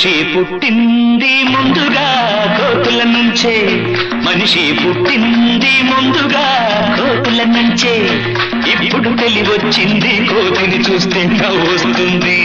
మనిషి పుట్టింది ముందుగా కోతుల నుంచే మనిషి పుట్టింది ముందుగా కోతుల నుంచే ఇప్పుడు తెలివొచ్చింది కోతిని చూస్తే వస్తుంది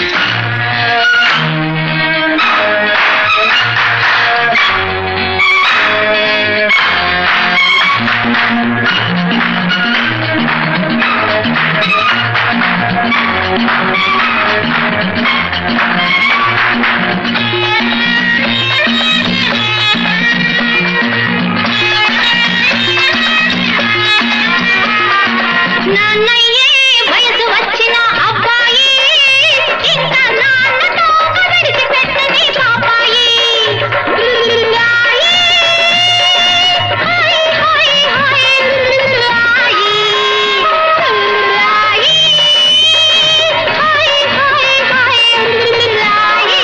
నాన్నయ్యే వయసు వచ్చిన అబ్బాయి ఇంకా నాన్నతో కదడిసి పెట్టని పాపాయి లాయి, హాయ్, హాయ్, హాయ్, లాయి, లాయి, హాయ్, హాయ్, హాయ్, లాయి.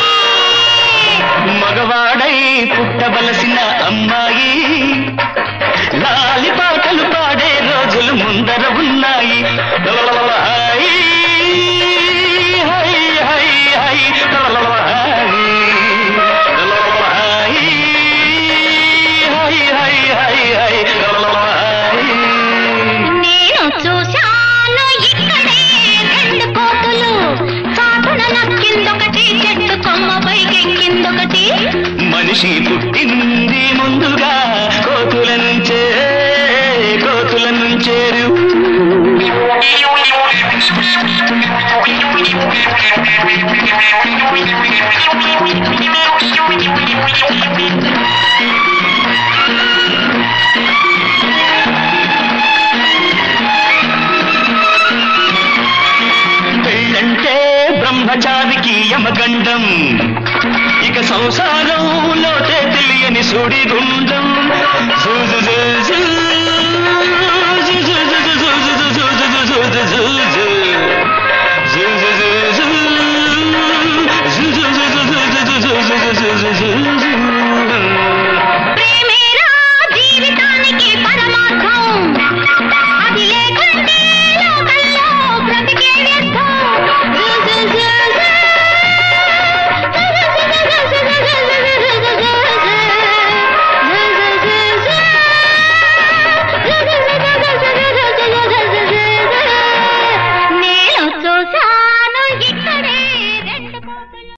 మగవాడై పుట్టవలసిన అమ్మాయి లాలి పాటలు పాడే రోజులు ముందర ఉన్నాయి హై, హై, హై, హై, హై, హై, హై, హై, హై. నేను చూశాను ఇక్కడే రెండు కోతులు చాటున నక్కిందొకటి చెట్టు కొమ్మ పైకెక్కిందొకటి మనిషి పుట్టింది ముందుగా కోతుల నుంచే కోతుల నుంచేరు పెళ్ళంటే బ్రహ్మచారికి యమగండం ఇక సంసారంలోతే తెలియని సుడిగుండం జూ జూ జూ జూ